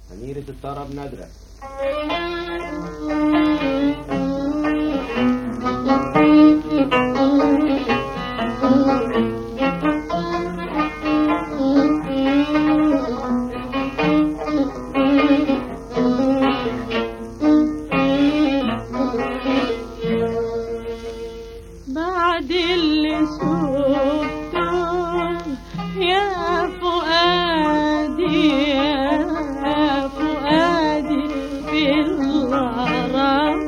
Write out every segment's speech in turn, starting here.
أميرة الطرب نادرة بعد اللي شفته يا فؤادي يا فؤادي في الغرام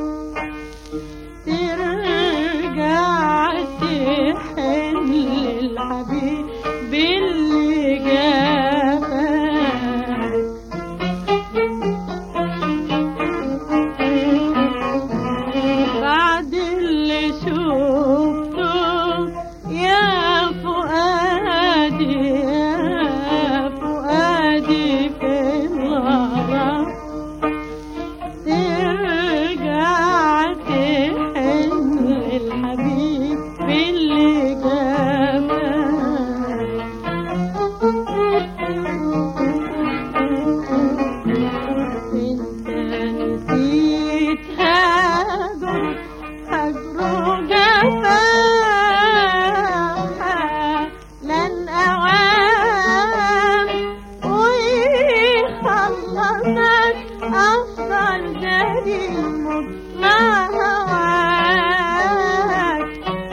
ترجع تحن للحبيب اللي جابك بعد اللي شفته يا فؤادي يا فؤادي في الغرام ترجع تحن للحبيب اللي جابك انت نسيت هاجر هجره جفاها لن أعام ويخلصك أفضل جريم مع هواك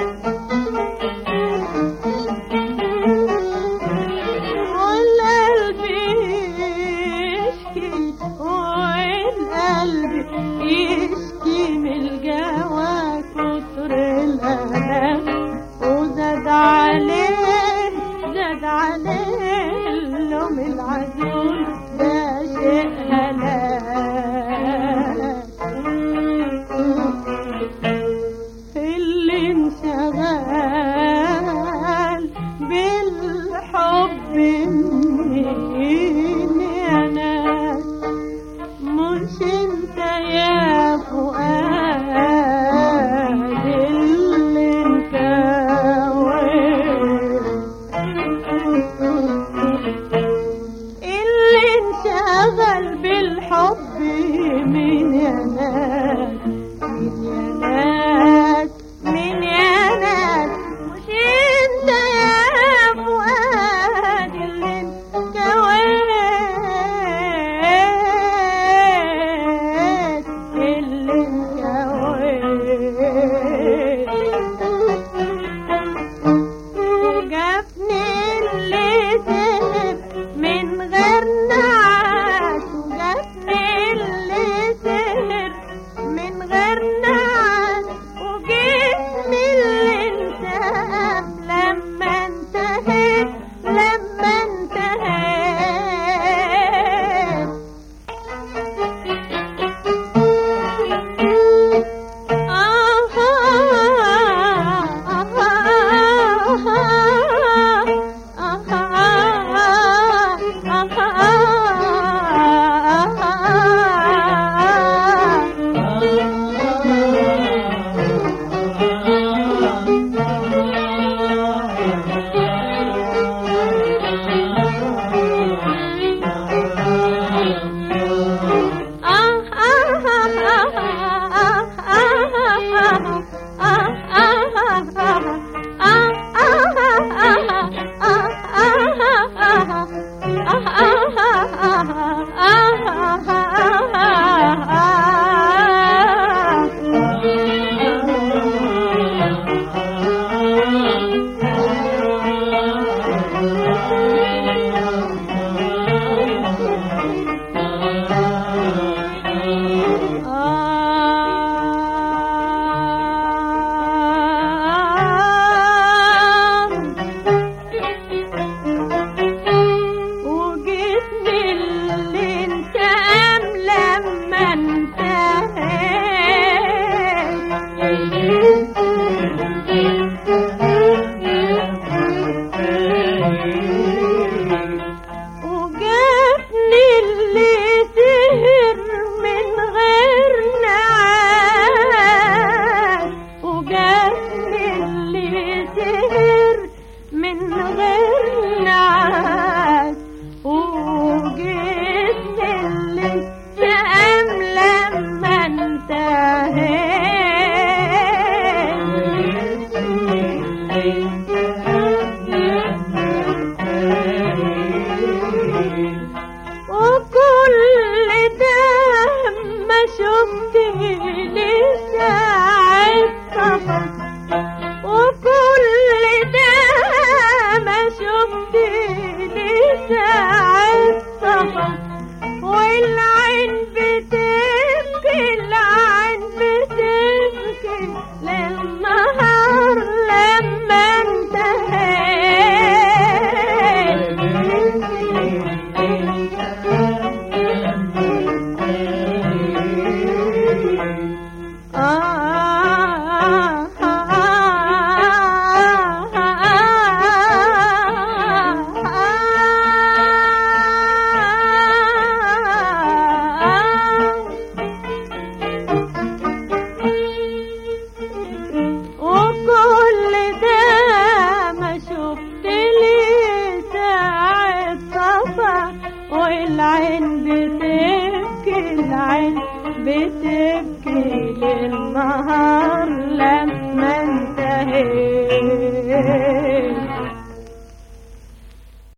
والقلب يشكي والقلب يشكي من الجوا كتر الألم وزاد عليه زاد عليه اللوم العزول ده شيء هلاك اللي انشغل بالحب مين يا ناس مش انت يا فؤاد اللي انكوى اللي انشغل بالحب مين يا ناس مين يا ناس مين يا ناس مش انت يا فؤاد اللي انكويت اللي انكويت جابني اللي سهر من غير نعاس وجابني اللي سهر من غير نعاس وجسمي اللي انتهى لما انتهيت لما انتهيت وجسمي اللي انت أملى وكل ده ما شفت لي ساعة سفر وكل ده ما شفت لي ساعة سفر والعين بتبكي العين بتبكي للنهار لما انتهيت وكل ده ما شفت لي ساعة سفر والعين بتبكي العين بتبكي للنهار